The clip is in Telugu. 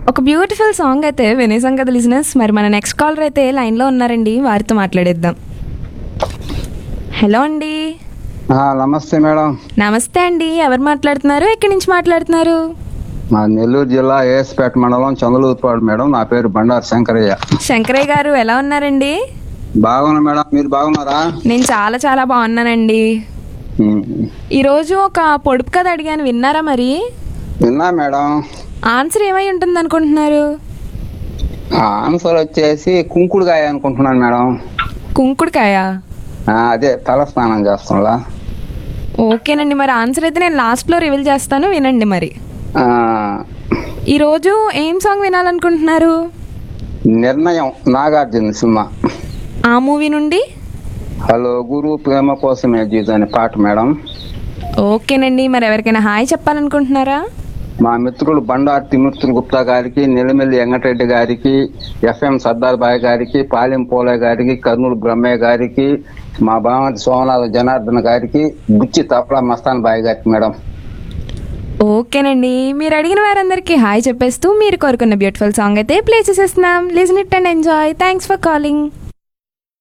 ఒక బ్యూటిఫుల్ సాంగ్ అయితే వినేసాం కదా లిజినెస్ మరి మన నెక్స్ట్ కాలర్ అయితే లైన్లో ఉన్నారండి వారితో మాట్లాడేద్దాం హలో అండి ఆ, నమస్తే మేడం నమస్తే అండి ఎవరు మాట్లాడుతున్నారు ఎక్కడి నుంచి మాట్లాడుతున్నారు మా నెల్లూరు జిల్లా ఏఎస్పేట మండలం చంద్రలూరుపాడు మేడం నా పేరు బండారు శంకరయ్య శంకరయ్య గారు ఎలా ఉన్నారండి బాగున్నా మేడం మీరు బాగున్నారా నేను చాలా చాలా బాగున్నానండి ఉమ్. ఈరోజు ఒక పొడుపు కథ అడిగాను విన్నారా మరి విన్నా మేడం ఆన్సర్ ఏమై ఉంటుంది అనుకుంటున్నారు ఆ ఆన్సర్ వచ్చేసి కుంకుడుకాయ అనుకుంటున్నాను మేడం కుంకుడుకాయ ఆ, అదే తల స్నానం చేస్తున్నా ఓకేనండి మరి ఆన్సర్ అయితే నేను లాస్ట్లో రివీల్ చేస్తాను వినండి మరి ఆ, ఈరోజు ఏం సాంగ్ వినాలనుకుంటున్నారు నిర్ణయం నాగార్జున సినిమా ఆ మూవీ నుండి హలో గురు ప్రేమ కోసమే జీవితం అనే పాట మేడం ఓకేనండి మరి ఎవరికైనా హాయ్ చెప్పాలనుకుంటున్నారా మా మిత్రులు బండారు తిమూర్తులు గుప్తా గారికి నిలమెల్లి వెంకటరెడ్డి గారికి ఎఫ్ఎం సర్దార్ బాయ్ గారికి పాలెం పోలయ్య గారికి కర్నూలు బ్రహ్మయ్య గారికి మా బామతి సోమనాథ జనార్దన్ గారికి బుచ్చి తపలా మస్తాన్ బాయ్ గారికి మేడం ఓకేనండి మీరు అడిగిన వారందరికీ హాయ్ చెప్పేస్తూ మీరు కోరుకున్న బ్యూటిఫుల్ సాంగ్ అయితే ప్లే చేసేస్తున్నాం listen it and enjoy thanks for calling